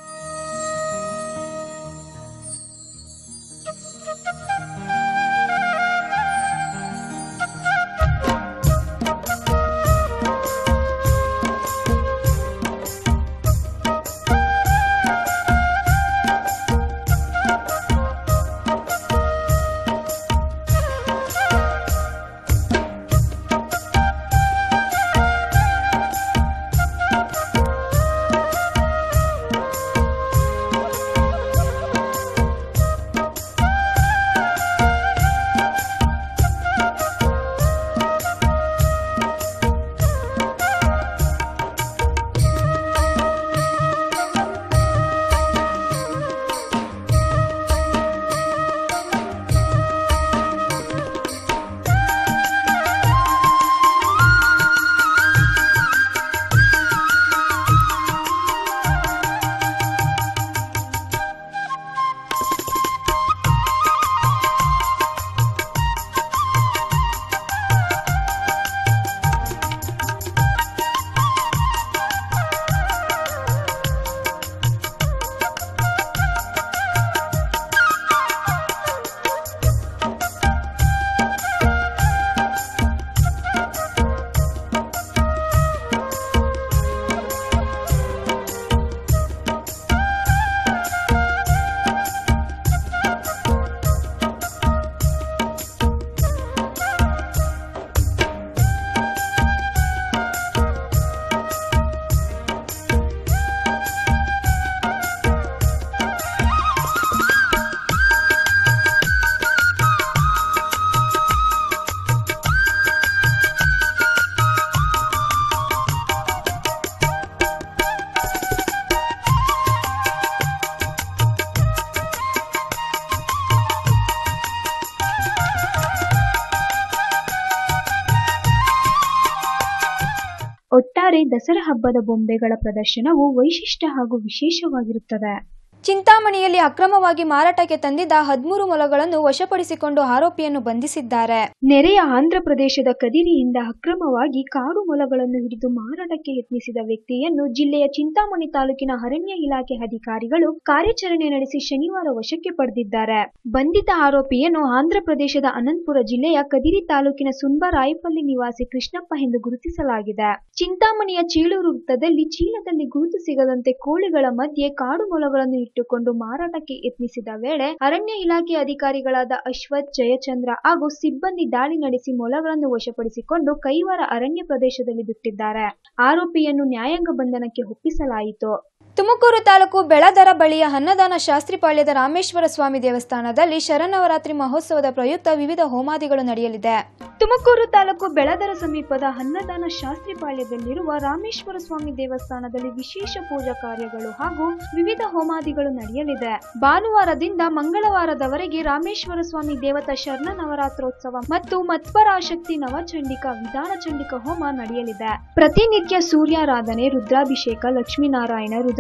ಒಟ್ಟಾರೆ ದಸರಾ ಹಬ್ಬದ ಬೊಂಬೆಗಳ ಪ್ರದರ್ಶನವು ವೈಶಿಷ್ಟ್ಯ ಹಾಗೂ ವಿಶೇಷವಾಗಿರುತ್ತದೆ ಚಿಂತಾಮಣಿಯಲ್ಲಿ ಅಕ್ರಮವಾಗಿ ಮಾರಾಟಕ್ಕೆ ತಂದಿದ್ದ ಹದಿಮೂರು ಮೊಲಗಳನ್ನು ವಶಪಡಿಸಿಕೊಂಡು ಆರೋಪಿಯನ್ನು ಬಂಧಿಸಿದ್ದಾರೆ ನೆರೆಯ ಆಂಧ್ರ ಪ್ರದೇಶದ ಕದಿರಿಯಿಂದ ಅಕ್ರಮವಾಗಿ ಕಾಡು ಮೊಲಗಳನ್ನು ಹಿಡಿದು ಮಾರಾಟಕ್ಕೆ ಯತ್ನಿಸಿದ ವ್ಯಕ್ತಿಯನ್ನು ಜಿಲ್ಲೆಯ ಚಿಂತಾಮಣಿ ತಾಲೂಕಿನ ಅರಣ್ಯ ಇಲಾಖೆ ಅಧಿಕಾರಿಗಳು ಕಾರ್ಯಾಚರಣೆ ನಡೆಸಿ ಶನಿವಾರ ವಶಕ್ಕೆ ಪಡೆದಿದ್ದಾರೆ ಬಂಧಿತ ಆರೋಪಿಯನ್ನು ಆಂಧ್ರ ಪ್ರದೇಶದ ಅನಂತಪುರ ಜಿಲ್ಲೆಯ ಕದಿರಿ ತಾಲೂಕಿನ ಸುಂಬರಾಯಪಲ್ಲಿ ನಿವಾಸಿ ಕೃಷ್ಣಪ್ಪ ಎಂದು ಗುರುತಿಸಲಾಗಿದೆ ಚಿಂತಾಮಣಿಯ ಚೀಳೂರು ವೃತ್ತದಲ್ಲಿ ಚೀಲದಲ್ಲಿ ಗುರುತು ಸಿಗದಂತೆ ಕೋಳಿಗಳ ಮಧ್ಯೆ ಕಾಡು ಮೊಲಗಳನ್ನು ಇಟ್ಟುಕೊಂಡು ಮಾರಾಟಕ್ಕೆ ಯತ್ನಿಸಿದ ವೇಳೆ ಅರಣ್ಯ ಇಲಾಖೆ ಅಧಿಕಾರಿಗಳಾದ ಅಶ್ವಥ್ ಜಯಚಂದ್ರ ಹಾಗೂ ಸಿಬ್ಬಂದಿ ದಾಳಿ ನಡೆಸಿ ಮೊಲಗಳನ್ನು ವಶಪಡಿಸಿಕೊಂಡು ಕೈವಾರ ಅರಣ್ಯ ಪ್ರದೇಶದಲ್ಲಿ ಬಿಟ್ಟಿದ್ದಾರೆ ಆರೋಪಿಯನ್ನು ನ್ಯಾಯಾಂಗ ಬಂಧನಕ್ಕೆ ಒಪ್ಪಿಸಲಾಯಿತು ತುಮಕೂರು ತಾಲೂಕು ಬೆಳದರ ಬಳಿಯ ಅನ್ನದಾನ ಶಾಸ್ತ್ರಿಪಾಳ್ಯದ ರಾಮೇಶ್ವರ ಸ್ವಾಮಿ ದೇವಸ್ಥಾನದಲ್ಲಿ ಶರನ್ನವರಾತ್ರಿ ಮಹೋತ್ಸವದ ಪ್ರಯುಕ್ತ ವಿವಿಧ ಹೋಮಾದಿಗಳು ನಡೆಯಲಿದೆ ತುಮಕೂರು ತಾಲೂಕು ಬೆಳದರ ಸಮೀಪದ ಅನ್ನದಾನ ಶಾಸ್ತ್ರಿಪಾಳ್ಯದಲ್ಲಿರುವ ರಾಮೇಶ್ವರ ಸ್ವಾಮಿ ದೇವಸ್ಥಾನದಲ್ಲಿ ವಿಶೇಷ ಪೂಜಾ ಕಾರ್ಯಗಳು ಹಾಗೂ ವಿವಿಧ ಹೋಮಾದಿಗಳು ನಡೆಯಲಿದೆ ಭಾನುವಾರದಿಂದ ಮಂಗಳವಾರದವರೆಗೆ ರಾಮೇಶ್ವರ ಸ್ವಾಮಿ ದೇವತಾ ಶರಣ ನವರಾತ್ರೋತ್ಸವ ಮತ್ತು ಮತ್ಪರಾಶಕ್ತಿ ನವಚಂಡಿಕ ವಿಧಾನ ಚಂಡಿಕ ಹೋಮ ನಡೆಯಲಿದೆ ಪ್ರತಿನಿತ್ಯ ಸೂರ್ಯಾರಾಧನೆ ರುದ್ರಾಭಿಷೇಕ ಲಕ್ಷ್ಮೀನಾರಾಯಣ ಹೃದಯ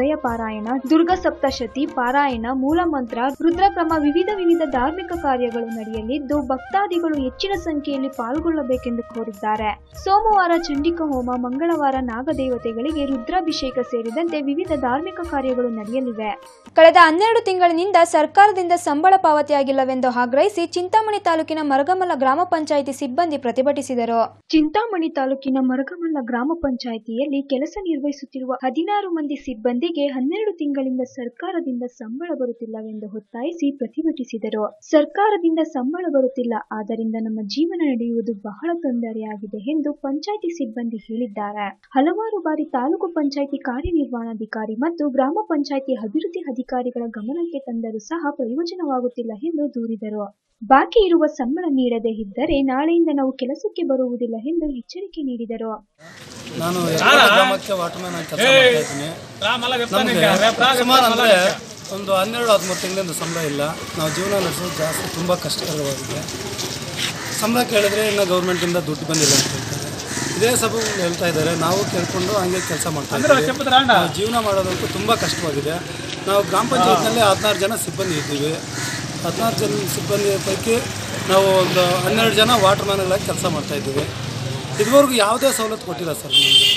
ವಿಜಯ ಪಾರಾಯಣ ದುರ್ಗ ಸಪ್ತಶತಿ ಪಾರಾಯಣ ಮೂಲಮಂತ್ರ ರುದ್ರಕ್ರಮ ವಿವಿಧ ವಿವಿಧ ಧಾರ್ಮಿಕ ಕಾರ್ಯಗಳು ನಡೆಯಲಿದ್ದು ಭಕ್ತಾದಿಗಳು ಹೆಚ್ಚಿನ ಸಂಖ್ಯೆಯಲ್ಲಿ ಪಾಲ್ಗೊಳ್ಳಬೇಕೆಂದು ಕೋರಿದ್ದಾರೆ ಸೋಮವಾರ ಚಂಡಿಕಾ ಹೋಮ ಮಂಗಳವಾರ ನಾಗದೇವತೆಗಳಿಗೆ ರುದ್ರಾಭಿಷೇಕ ಸೇರಿದಂತೆ ವಿವಿಧ ಧಾರ್ಮಿಕ ಕಾರ್ಯಗಳು ನಡೆಯಲಿವೆ ಕಳೆದ ಹನ್ನೆರಡು ತಿಂಗಳಿನಿಂದ ಸರ್ಕಾರದಿಂದ ಸಂಬಳ ಪಾವತಿಯಾಗಿಲ್ಲವೆಂದು ಆಗ್ರಹಿಸಿ ಚಿಂತಾಮಣಿ ತಾಲೂಕಿನ ಮರಗಮಲ ಗ್ರಾಮ ಪಂಚಾಯಿತಿ ಸಿಬ್ಬಂದಿ ಪ್ರತಿಭಟಿಸಿದರು ಚಿಂತಾಮಣಿ ತಾಲೂಕಿನ ಮರಗಮಲ್ಲ ಗ್ರಾಮ ಪಂಚಾಯಿತಿಯಲ್ಲಿ ಕೆಲಸ ನಿರ್ವಹಿಸುತ್ತಿರುವ ಹದಿನಾರು ಮಂದಿ ಸಿಬ್ಬಂದಿಗೆ ಹನ್ನೆರಡು ತಿಂಗಳಿಂದ ಸರ್ಕಾರದಿಂದ ಸಂಬಳ ಬರುತ್ತಿಲ್ಲವೆಂದು ಒತ್ತಾಯಿಸಿ ಪ್ರತಿಭಟಿಸಿದರು ಸರ್ಕಾರದಿಂದ ಸಂಬಳ ಬರುತ್ತಿಲ್ಲ ಆದ್ದರಿಂದ ನಮ್ಮ ಜೀವನ ನಡೆಯುವುದು ಬಹಳ ತೊಂದರೆಯಾಗಿದೆ ಎಂದು ಪಂಚಾಯಿತಿ ಸಿಬ್ಬಂದಿ ಹೇಳಿದ್ದಾರೆ ಹಲವಾರು ಬಾರಿ ತಾಲೂಕು ಪಂಚಾಯಿತಿ ಕಾರ್ಯನಿರ್ವಹಣಾಧಿಕಾರಿ ಮತ್ತು ಗ್ರಾಮ ಪಂಚಾಯಿತಿ ಅಭಿವೃದ್ಧಿ ಅಧಿಕಾರಿಗಳ ಗಮನಕ್ಕೆ ತಂದರೂ ಸಹ ಪ್ರಯೋಜನವಾಗುತ್ತಿಲ್ಲ ಎಂದು ದೂರಿದರು ಬಾಕಿ ಇರುವ ಸಂಬಳ ನೀಡದೇ ಇದ್ದರೆ ನಾಳೆಯಿಂದ ನಾವು ಕೆಲಸಕ್ಕೆ ಬರುವುದಿಲ್ಲ ಎಂದು ಎಚ್ಚರಿಕೆ ನೀಡಿದರು ನಾನು ಯರಗೋಳ ಗ್ರಾಮಕ್ಕೆ ವಾಟರ್ಮ್ಯಾನ್ ಆಗಿ ಕೆಲಸ ಮಾಡ್ತಾ ಇದ್ದೀನಿ ನಮಗೆ ಸುಮಾರು ಅಂದರೆ ಒಂದು ಹನ್ನೆರಡು ಹದಿಮೂರು ತಿಂಗಳಿಂದ ಸಂಬಳ ಇಲ್ಲ ನಾವು ಜೀವನ ನಡೆಸೋದು ಜಾಸ್ತಿ ತುಂಬ ಕಷ್ಟಕರವಾಗಿದೆ ಸಂಬಳ ಕೇಳಿದ್ರೆ ಇನ್ನು ಗೌರ್ಮೆಂಟಿಂದ ದುಡ್ಡು ಬಂದಿಲ್ಲ ಅಂತ ಹೇಳ್ತಾರೆ ಇದೇ ಸಭೆ ಹೇಳ್ತಾ ಇದ್ದಾರೆ ನಾವು ಕೇಳ್ಕೊಂಡು ಹಂಗೆ ಕೆಲಸ ಮಾಡ್ತಾ ಇದ್ದೀವಿ ನಾವು ಜೀವನ ಮಾಡೋದಂತೂ ತುಂಬ ಕಷ್ಟವಾಗಿದೆ ನಾವು ಗ್ರಾಮ ಪಂಚಾಯತ್ನಲ್ಲಿ ಹದಿನಾರು ಜನ ಸಿಬ್ಬಂದಿ ಇದ್ದೀವಿ ಹದಿನಾರು ಜನ ಸಿಬ್ಬಂದಿ ಪೈಕಿ ನಾವು ಒಂದು ಹನ್ನೆರಡು ಜನ ವಾಟರ್ ಮ್ಯಾನ್ಗಳಾಗಿ ಕೆಲಸ ಮಾಡ್ತಾ ಇದ್ದೀವಿ ಇದುವರೆಗೂ ಯಾವುದೇ ಸವಲತ್ತು ಕೊಟ್ಟಿಲ್ಲ ಸರ್ ನಮಗೆ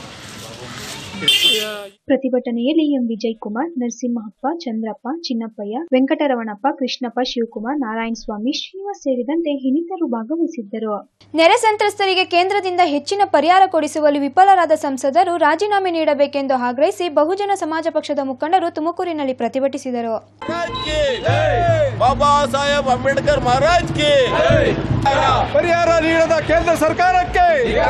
ಪ್ರತಿಭಟನೆಯಲ್ಲಿ ಎಂ ವಿಜಯ್ ಕುಮಾರ್ ನರಸಿಂಹಪ್ಪ ಚಂದ್ರಪ್ಪ ಚಿನ್ನಪ್ಪಯ್ಯ ವೆಂಕಟರಮಣಪ್ಪ ಕೃಷ್ಣಪ್ಪ ಶಿವಕುಮಾರ್ ನಾರಾಯಣ ಸ್ವಾಮಿ ಶ್ರೀನಿವಾಸ್ ಸೇರಿದಂತೆ ಇನ್ನಿತರು ಭಾಗವಹಿಸಿದ್ದರು ನೆರೆ ಸಂತ್ರಸ್ತರಿಗೆ ಕೇಂದ್ರದಿಂದ ಹೆಚ್ಚಿನ ಪರಿಹಾರ ಕೊಡಿಸುವಲ್ಲಿ ವಿಫಲರಾದ ಸಂಸದರು ರಾಜೀನಾಮೆ ನೀಡಬೇಕೆಂದು ಆಗ್ರಹಿಸಿ ಬಹುಜನ ಸಮಾಜ ಪಕ್ಷದ ಮುಖಂಡರು ತುಮಕೂರಿನಲ್ಲಿ ಪ್ರತಿಭಟಿಸಿದರು ಬಾಬಾ ಸಾಹೇಬ್ ಅಂಬೇಡ್ಕರ್ ಮಹಾರಾಜ್ ಕಿ ಪರಿಹಾರ ನೀಡದ ಕೇಂದ್ರ ಸರ್ಕಾರಕ್ಕೆ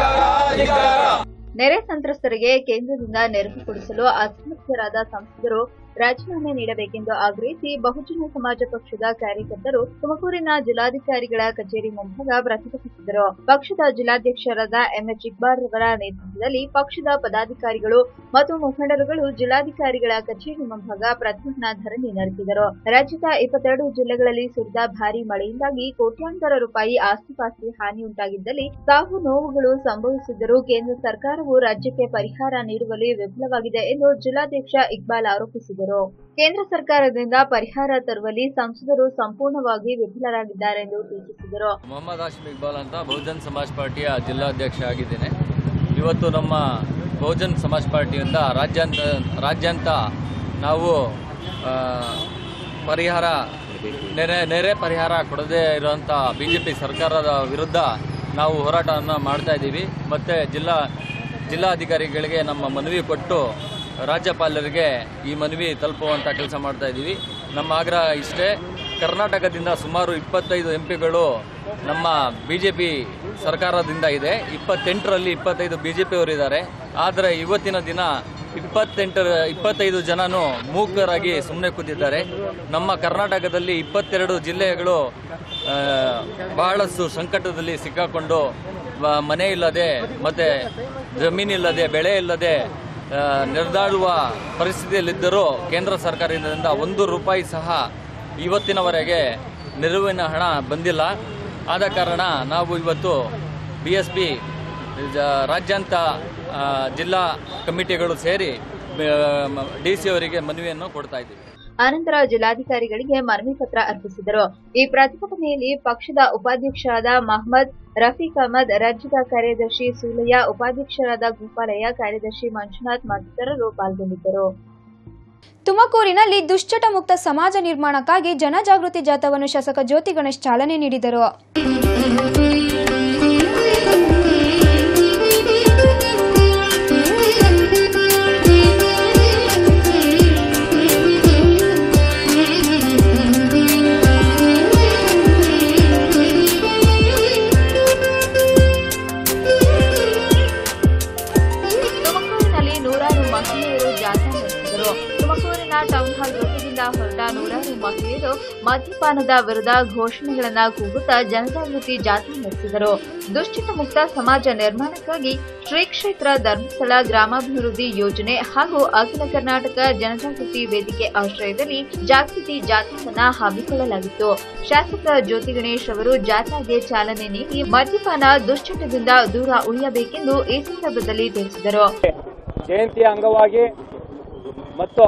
ನೆರೆ ಸಂತ್ರಸ್ತರಿಗೆ ಕೇಂದ್ರದಿಂದ ನೆರವು ಕೊಡಿಸಲು ಅಸಮರ್ಥರಾದ ಸಂಸದರು ರಾಜೀನಾಮೆ ನೀಡಬೇಕೆಂದು ಆಗ್ರಹಿಸಿ ಬಹುಜನ ಸಮಾಜ ಪಕ್ಷದ ಕಾರ್ಯಕರ್ತರು ತುಮಕೂರಿನ ಜಿಲ್ಲಾಧಿಕಾರಿಗಳ ಕಚೇರಿ ಮುಂಭಾಗ ಪ್ರತಿಭಟಿಸಿದರು ಪಕ್ಷದ ಜಿಲ್ಲಾಧ್ಯಕ್ಷರಾದ ಎಂಎಚ್ ಇಕ್ಬಾಲ್ ರವರ ನೇತೃತ್ವದಲ್ಲಿ ಪಕ್ಷದ ಪದಾಧಿಕಾರಿಗಳು ಮತ್ತು ಮುಖಂಡರುಗಳು ಜಿಲ್ಲಾಧಿಕಾರಿಗಳ ಕಚೇರಿ ಮುಂಭಾಗ ಪ್ರತಿಭಟನಾ ಧರಣಿ ನಡೆಸಿದರು ರಾಜ್ಯದ ಇಪ್ಪತ್ತೆರಡು ಜಿಲ್ಲೆಗಳಲ್ಲಿ ಸುರಿದ ಭಾರೀ ಮಳೆಯಿಂದಾಗಿ ಕೋಟ್ಯಾಂತರ ರೂಪಾಯಿ ಆಸ್ತಿಪಾಸ್ತಿ ಹಾನಿಯುಂಟಾಗಿದ್ದಲ್ಲಿ ಸಾವು ನೋವುಗಳು ಸಂಭವಿಸಿದ್ದರೂ ಕೇಂದ್ರ ಸರ್ಕಾರವು ರಾಜ್ಯಕ್ಕೆ ಪರಿಹಾರ ನೀಡುವಲ್ಲಿ ವಿಫಲವಾಗಿದೆ ಎಂದು ಜಿಲ್ಲಾಧ್ಯಕ್ಷ ಇಕ್ಬಾಲ್ ಆರೋಪಿಸಿದರು ಕೇಂದ್ರ ಸರ್ಕಾರದಿಂದ ಪರಿಹಾರ ತರುವಲ್ಲಿ ಸಂಸದರು ಸಂಪೂರ್ಣವಾಗಿ ವಿಫಲರಾಗಿದ್ದಾರೆ ಎಂದು ಟೀಕಿಸಿದರು ಮೊಹಮ್ಮದ್ ಹಾಶಿಮ್ ಇಕ್ಬಾಲ್ ಅಂತ ಬಹುಜನ್ ಸಮಾಜ್ ಪಾರ್ಟಿಯ ಜಿಲ್ಲಾಧ್ಯಕ್ಷ ಆಗಿದ್ದೇನೆ ಇವತ್ತು ನಮ್ಮ ಬಹುಜನ್ ಸಮಾಜ್ ಪಾರ್ಟಿಯಿಂದ ರಾಜ್ಯಾಂತ ರಾಜ್ಯಾಂತ ನಾವು ಆ, ಪರಿಹಾರ ನೆರೆ ನೆರೆ ಪರಿಹಾರ ಕೊಡದೇ ಇರುವಂಥ ಬಿ ಜೆ ಪಿ ಸರ್ಕಾರದ ವಿರುದ್ಧ ನಾವು ಹೋರಾಟವನ್ನು ಮಾಡ್ತಾ ಇದ್ದೀವಿ ಮತ್ತು ಜಿಲ್ಲಾ ಜಿಲ್ಲಾಧಿಕಾರಿಗಳಿಗೆ ನಮ್ಮ ಮನವಿ ಕೊಟ್ಟು ರಾಜ್ಯಪಾಲರಿಗೆ ಈ ಮನವಿ ತಲುಪುವಂಥ ಕೆಲಸ ಮಾಡ್ತಾ ಇದ್ದೀವಿ ನಮ್ಮ ಆಗ್ರಹ ಇಷ್ಟೇ ಕರ್ನಾಟಕದಿಂದ ಸುಮಾರು ಇಪ್ಪತ್ತೈದು ಎಂ ಪಿಗಳು ನಮ್ಮ ಬಿ ಜೆ ಪಿ ಸರ್ಕಾರದಿಂದ ಇದೆ ಇಪ್ಪತ್ತೆಂಟರಲ್ಲಿ ಇಪ್ಪತ್ತೈದು ಬಿ ಜೆ ಪಿಯವರಿದ್ದಾರೆ ಆದರೆ ಇವತ್ತಿನ ದಿನ ಇಪ್ಪತ್ತೆಂಟರ ಇಪ್ಪತ್ತೈದು ಜನನು ಮೂಕರಾಗಿ ಸುಮ್ಮನೆ ಕೂತಿದ್ದಾರೆ ನಮ್ಮ ಕರ್ನಾಟಕದಲ್ಲಿ ಇಪ್ಪತ್ತೆರಡು ಜಿಲ್ಲೆಗಳು ಆ, ಬಹಳಷ್ಟು ಸಂಕಟದಲ್ಲಿ ಸಿಕ್ಕಾಕೊಂಡು ವ- ಮನೆ ಇಲ್ಲದೆ ಮತ್ತು ಜಮೀನಿಲ್ಲದೆ ಬೆಳೆ ಇಲ್ಲದೆ ಆ, ನಿರ್ದಾಡುವ ಪರಿಸ್ಥಿತಿಯಲ್ಲಿದ್ದರೂ ಕೇಂದ್ರ ಸರ್ಕಾರದಿಂದ ಒಂದು ರೂಪಾಯಿ ಸಹ ಇವತ್ತಿನವರೆಗೆ ನೆರವಿನ ಹಣ ಬಂದಿಲ್ಲ ಆದ ಕಾರಣ ನಾವು ಇವತ್ತು ಬಿ ಎಸ್ ಪಿ ರಾಜ್ಯಾಂತ ಆ, ಜಿಲ್ಲಾ ಕಮಿಟಿಗಳು ಸೇರಿ ಡಿ ಸಿ ಅವರಿಗೆ ಮನವಿಯನ್ನು ಕೊಡ್ತಾ ಇದ್ದೀವಿ ಅನಂತರ ಜಿಲ್ಲಾಧಿಕಾರಿಗಳಿಗೆ ಮನವಿ ಪತ್ರ ಅರ್ಪಿಸಿದರು ಈ ಪ್ರತಿಭಟನೆಯಲ್ಲಿ ಪಕ್ಷದ ಉಪಾಧ್ಯಕ್ಷರಾದ ಮಹಮ್ಮದ್ ರಫೀಕ್ ಅಹಮದ್ ರಾಜ್ಯದ ಕಾರ್ಯದರ್ಶಿ ಸೂಲಯ್ಯ ಉಪಾಧ್ಯಕ್ಷರಾದ ಗೋಪಾಲಯ್ಯ ಕಾರ್ಯದರ್ಶಿ ಮಂಜುನಾಥ್ ಮತ್ತಿತರರು ಪಾಲ್ಗೊಂಡಿದ್ದರು ತುಮಕೂರಿನಲ್ಲಿ ದುಶ್ಚಟ ಮುಕ್ತ ಸಮಾಜ ನಿರ್ಮಾಣಕ್ಕಾಗಿ ಜನಜಾಗೃತಿ ಜಾಥಾವನ್ನು ಶಾಸಕ ಜ್ಯೋತಿ ಗಣೇಶ್ ಚಾಲನೆ ನೀಡಿದರು ತುಮಕೂರಿನಲ್ಲಿ ನೂರಾರು ಮಹಿಳೆಯರು ಜಾಥಾ ನಡೆಸಿದರು ತುಮಕೂರಿನ ಟೌನ್ ಹಾಲ್ ವೃತ್ತದಿಂದ ಹೊರಟ ನೂರಾರು ಮಹಿಳೆಯರು ಮದ್ಯಪಾನದ ವಿರುದ್ಧ ಘೋಷಣೆಗಳನ್ನ ಕೂಗುತ್ತಾ ಜನಜಾಗೃತಿ ಜಾಥಾ ನಡೆಸಿದರು ದುಶ್ಚಟ ಮುಕ್ತ ಸಮಾಜ ನಿರ್ಮಾಣಕ್ಕಾಗಿ ಶ್ರೀ ಕ್ಷೇತ್ರ ಧರ್ಮಸ್ಥಳ ಗ್ರಾಮಾಭಿವೃದ್ಧಿ ಯೋಜನೆ ಹಾಗೂ ಅಖಿಲ ಕರ್ನಾಟಕ ಜನಜಾಗೃತಿ ವೇದಿಕೆ ಆಶ್ರಯದಲ್ಲಿ ಜಾಗೃತಿ ಜಾಥಾವನ್ನ ಹಮ್ಮಿಕೊಳ್ಳಲಾಗಿತ್ತು ಶಾಸಕ ಜ್ಯೋತಿ ಗಣೇಶ್ ಅವರು ಜಾಥಾಗೆ ಚಾಲನೆ ನೀಡಿ ಮದ್ಯಪಾನ ದುಶ್ಚಟದಿಂದ ದೂರ ಉಳಿಯಬೇಕೆಂದು ಈ ಸಂದರ್ಭದಲ್ಲಿ ತಿಳಿಸಿದರು ಜಯಂತಿಯ ಅಂಗವಾಗಿ ಮತ್ತು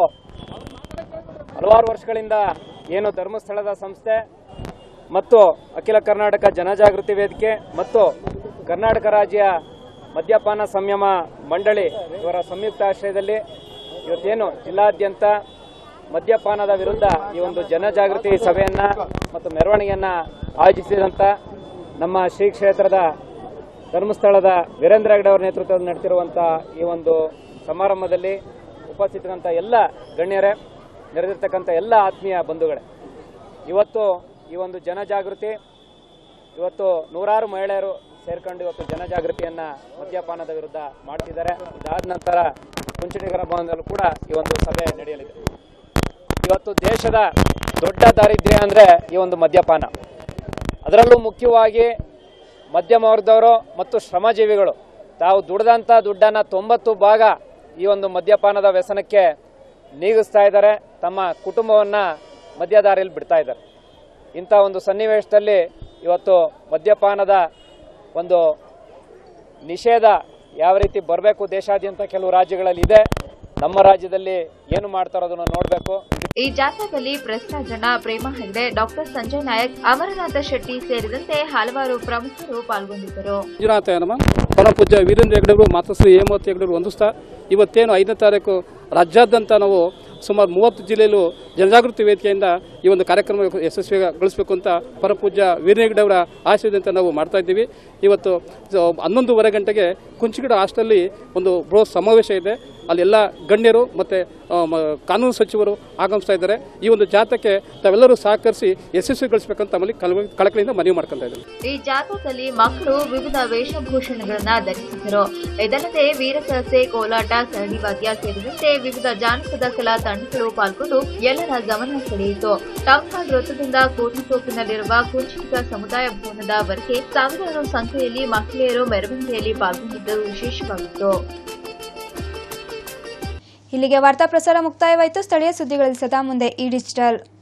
ಹಲವಾರು ವರ್ಷಗಳಿಂದ ಏನು ಧರ್ಮಸ್ಥಳದ ಸಂಸ್ಥೆ ಮತ್ತು ಅಖಿಲ ಕರ್ನಾಟಕ ಜನಜಾಗೃತಿ ವೇದಿಕೆ ಮತ್ತು ಕರ್ನಾಟಕ ರಾಜ್ಯ ಮದ್ಯಪಾನ ಸಂಯಮ ಮಂಡಳಿ ಇವರ ಸಂಯುಕ್ತ ಆಶ್ರಯದಲ್ಲಿ ಇವತ್ತೇನು ಜಿಲ್ಲಾದ್ಯಂತ ಮದ್ಯಪಾನದ ವಿರುದ್ಧ ಈ ಒಂದು ಜನಜಾಗೃತಿ ಸಭೆಯನ್ನ ಮತ್ತು ಮೆರವಣಿಗೆಯನ್ನ ಆಯೋಜಿಸಿದಂತ ನಮ್ಮ ಶ್ರೀ ಕ್ಷೇತ್ರದ ಧರ್ಮಸ್ಥಳದ ವೀರೇಂದ್ರ ಹೆಗಡೆ ಅವರ ನೇತೃತ್ವದಲ್ಲಿ ನಡೆತಿರುವಂತಹ ಈ ಒಂದು ಸಮಾರಂಭದಲ್ಲಿ ಉಪಸ್ಥಿತರಂತ ಎಲ್ಲ ಗಣ್ಯರೇ ನೆರೆದಿರ್ತಕ್ಕಂಥ ಎಲ್ಲ ಆತ್ಮೀಯ ಬಂಧುಗಳೇ ಇವತ್ತು ಈ ಒಂದು ಜನಜಾಗೃತಿ ಇವತ್ತು ನೂರಾರು ಮಹಿಳೆಯರು ಸೇರ್ಕೊಂಡು ಇವತ್ತು ಜನಜಾಗೃತಿಯನ್ನ ಮದ್ಯಪಾನದ ವಿರುದ್ಧ ಮಾಡ್ತಿದ್ದಾರೆ ಇದಾದ ನಂತರ ಕುಂಚಿಟಿಗರ ಭವನದಲ್ಲೂ ಕೂಡ ಈ ಒಂದು ಸಭೆ ನಡೆಯಲಿದೆ ಇವತ್ತು ದೇಶದ ದೊಡ್ಡ ದಾರಿದ್ರ್ಯ ಅಂದ್ರೆ ಈ ಒಂದು ಮದ್ಯಪಾನ ಅದರಲ್ಲೂ ಮುಖ್ಯವಾಗಿ ಮಧ್ಯಮ ವರ್ಗದವರು ಮತ್ತು ಶ್ರಮಜೀವಿಗಳು ತಾವು ದುಡ್ದಂಥ ದುಡ್ಡನ್ನ ತೊಂಬತ್ತು ಭಾಗ ಈ ಒಂದು ಮದ್ಯಪಾನದ ವ್ಯಸನಕ್ಕೆ ನೀಗಿಸ್ತಾ ಇದ್ದಾರೆ ತಮ್ಮ ಕುಟುಂಬವನ್ನ ಮದ್ಯದಾರಿಯಲ್ಲಿ ಬಿಡ್ತಾ ಇದ್ದಾರೆ ಇಂಥ ಒಂದು ಸನ್ನಿವೇಶದಲ್ಲಿ ಇವತ್ತು ಮದ್ಯಪಾನದ ಒಂದು ನಿಷೇಧ ಯಾವ ರೀತಿ ಬರಬೇಕು ದೇಶಾದ್ಯಂತ ಕೆಲವು ರಾಜ್ಯಗಳಲ್ಲಿ ಇದೆ ನಮ್ಮ ರಾಜ್ಯದಲ್ಲಿ ಏನು ಮಾಡ್ತಾರೋ ಅದನ್ನು ನೋಡಬೇಕು ಈ ಜಾಥಾದಲ್ಲಿ ಪ್ರಸ್ತಾಜನ ಪ್ರೇಮ ಹೆಗ್ಡೆ ಡಾಕ್ಟರ್ ಸಂಜಯ್ ನಾಯಕ್ ಅಮರನಾಥ ಶೆಟ್ಟಿ ಸೇರಿದಂತೆ ಹಲವಾರು ಪ್ರಮುಖರು ಪಾಲ್ಗೊಂಡಿದ್ದರು ಮಂಜುನಾಥ ನಮ ಪರಮ ಪೂಜ್ಯ ವೀರೇಂದ್ರ ಹೆಗ್ಡೆಗಳು ಮಾತಶ್ರೀ ಹೇಮಾವತಿ ಹೆಗ್ಡೆಗಳು ಹೊಂದಿಸ್ತಾ ಇವತ್ತೇನು ಐದನೇ ತಾರೀಕು ರಾಜ್ಯಾದ್ಯಂತ ನಾವು ಸುಮಾರು ಮೂವತ್ತು ಜಿಲ್ಲೆಯಲ್ಲೂ ಜನಜಾಗೃತಿ ವೇದಿಕೆಯಿಂದ ಈ ಒಂದು ಕಾರ್ಯಕ್ರಮ ಯಶಸ್ವಿಗೊಳಿಸಬೇಕು ಅಂತ ಪರಪೂಜ್ಯ ವೀರೇಂದ್ರ ಹೆಗ್ಡೆ ಅವರ ಆಶಯದಂತೆ ನಾವು ಮಾಡ್ತಾ ಇದ್ದೀವಿ ಇವತ್ತು ಸ- ಹನ್ನೊಂದೂವರೆ ಗಂಟೆಗೆ ಕುಂಚಿಗಿಡ ಹಾಸ್ಟೆಲ್ಲಿ ಒಂದು ಬೃಹತ್ ಸಮಾವೇಶ ಇದೆ ಅಲ್ಲಿ ಎಲ್ಲ ಗಣ್ಯರು ಮತ್ತು ಕಾನೂನು ಸಚಿವರು ಆಗಮಿಸ್ತಾ ಇದ್ದಾರೆ ಈ ಒಂದು ಜಾಥಾಕ್ಕೆ ತಾವೆಲ್ಲರೂ ಸಹಕರಿಸಿ ಯಶಸ್ವಿಗೊಳಿಸಬೇಕಂತ ತಮ್ಮಲ್ಲಿ ಕಳ- ಕಳಕಳಿಯಿಂದ ಮನವಿ ಮಾಡ್ಕೊತಾ ಇದ್ದೀವಿ ಈ ಜಾಥಾದಲ್ಲಿ ಮಕ್ಕಳು ವಿವಿಧ ವೇಷಭೂಷಣಗಳನ್ನ ಧರಿಸಿದರು ಇದಲ್ಲದೆ ವೀರಸರಸೆ ಕೋಲಾಟ ಸರಣಿ ವಾದ್ಯ ಸೇರಿದಂತೆ ವಿವಿಧ ಜಾನಪದ ಕಲಾ ತಂಡಗಳು ಪಾಲ್ಗೊಂಡು ಎಲ್ಲರ ಗಮನ ಸೆಳೆಯಿತು ಟೌನ್ ಹಾಲ್ ವೃತ್ತದಿಂದ ಕೋಟಿತೋಪಿನಲ್ಲಿರುವ ಕುಂಚಿಟಿಗ ಸಮುದಾಯ ಭವನದವರೆಗೆ ಸಾವಿರಾರು ಸಂಖ್ಯೆಯಲ್ಲಿ ಮಹಿಳೆಯರು ಮೆರವಣಿಗೆಯಲ್ಲಿ ಪಾಲ್ಗೊಂಡಿದ್ದು ವಿಶೇಷವಾಗಿತ್ತು ಇಲ್ಲಿಗೆ ವಾರ್ತಾ ಪ್ರಸಾರ ಮುಕ್ತಾಯವಾಯಿತು ಸ್ಥಳೀಯ ಸುದ್ದಿಗಳಲ್ಲಿ ಸದಾ ಮುಂದೆ ಈ ಡಿಜಿಟಲ್